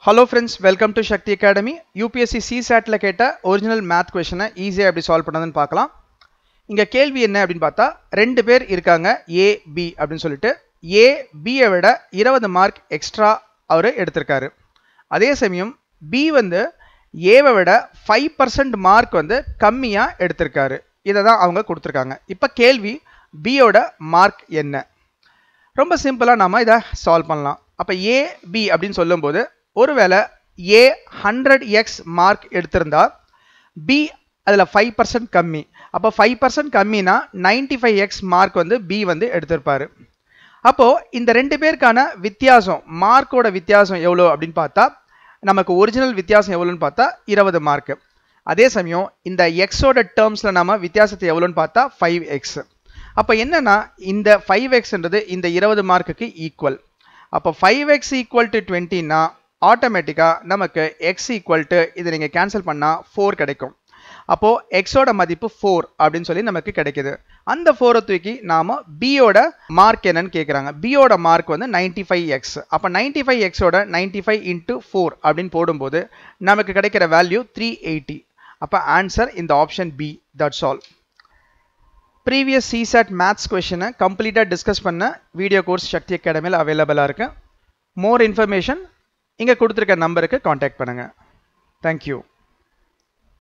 hello friends welcome to Sakthi academy UPSC சிசாட்டில் கேட்ட original math கொஷனை ஈஸியாக எப்படி சால்வ் பண்ணதுன்னு பார்க்கலாம் இங்கே கேள்வி என்ன அப்படின்னு பார்த்தா ரெண்டு பேர் இருக்காங்க ஏ பி அப்படின்னு சொல்லிட்டு ஏ பியை விட இருபது மார்க் எக்ஸ்ட்ரா அவர் எடுத்திருக்காரு அதே சமயம் பி வந்து ஏவை விட ஃபைவ் பர்சன்ட் மார்க் வந்து கம்மியாக எடுத்திருக்காரு இதை தான் அவங்க கொடுத்துருக்காங்க இப்போ கேள்வி பியோட மார்க் என்ன ரொம்ப சிம்பிளாக நாம இதை சால்வ் பண்ணலாம் அப்போ ஏ பி அப்படின்னு சொல்லும்போது ஒருவேளை ஏ ஹண்ட்ரட் எக்ஸ் மார்க் எடுத்திருந்தா பி அதில் ஃபைவ் பர்சன்ட் கம்மி அப்போ ஃபைவ் பர்சன்ட் கம்மினா நைன்டி ஃபைவ் எக்ஸ் மார்க் வந்து பி வந்து எடுத்திருப்பாரு அப்போது இந்த ரெண்டு பேருக்கான வித்தியாசம் மார்க்கோட வித்தியாசம் எவ்வளோ அப்படின்னு பார்த்தா நமக்கு ஒரிஜினல் வித்தியாசம் எவ்வளோன்னு பார்த்தா இருபது மார்க்கு அதே சமயம் இந்த எக்ஸோட டேர்ம்ஸில் நம்ம வித்தியாசத்தை எவ்வளோன்னு பார்த்தா ஃபைவ் எக்ஸ் அப்போ என்னன்னா இந்த ஃபைவ் எக்ஸ்ன்றது இந்த இருபது மார்க்குக்கு ஈக்குவல் அப்போ ஃபைவ் எக்ஸ் ஈக்குவல் டு டுவெண்ட்டினா ஆட்டோமேட்டிக்காக நமக்கு எக்ஸ் ஈக்குவல் டு இதை நீங்கள் கேன்சல் பண்ணால் ஃபோர் கிடைக்கும் அப்போது எக்ஸோட மதிப்பு ஃபோர் அப்படின்னு சொல்லி நமக்கு கிடைக்குது அந்த ஃபோரை தூக்கி நாம் பியோட மார்க் என்னன்னு கேட்குறாங்க பியோட மார்க் வந்து நைன்டி ஃபைவ் எக்ஸ் அப்போ நைன்டி ஃபைவ் எக்ஸோட நைன்டி ஃபைவ் இன்ட்டு ஃபோர் அப்படின்னு போடும்போது நமக்கு கிடைக்கிற வேல்யூ த்ரீ எயிட்டி அப்போ ஆன்சர் இந்த option B that's all previous CSAT maths கொஷனை கம்ப்ளீட்டாக டிஸ்கஸ் பண்ண வீடியோ கோர்ஸ் சக்தி அகாடமியில் அவைலபிளாக இருக்குது மோர் இன்ஃபர்மேஷன் இங்கே கொடுத்துருக்க நம்பருக்கு காண்டாக்ட் பண்ணுங்கள் தேங்க்யூ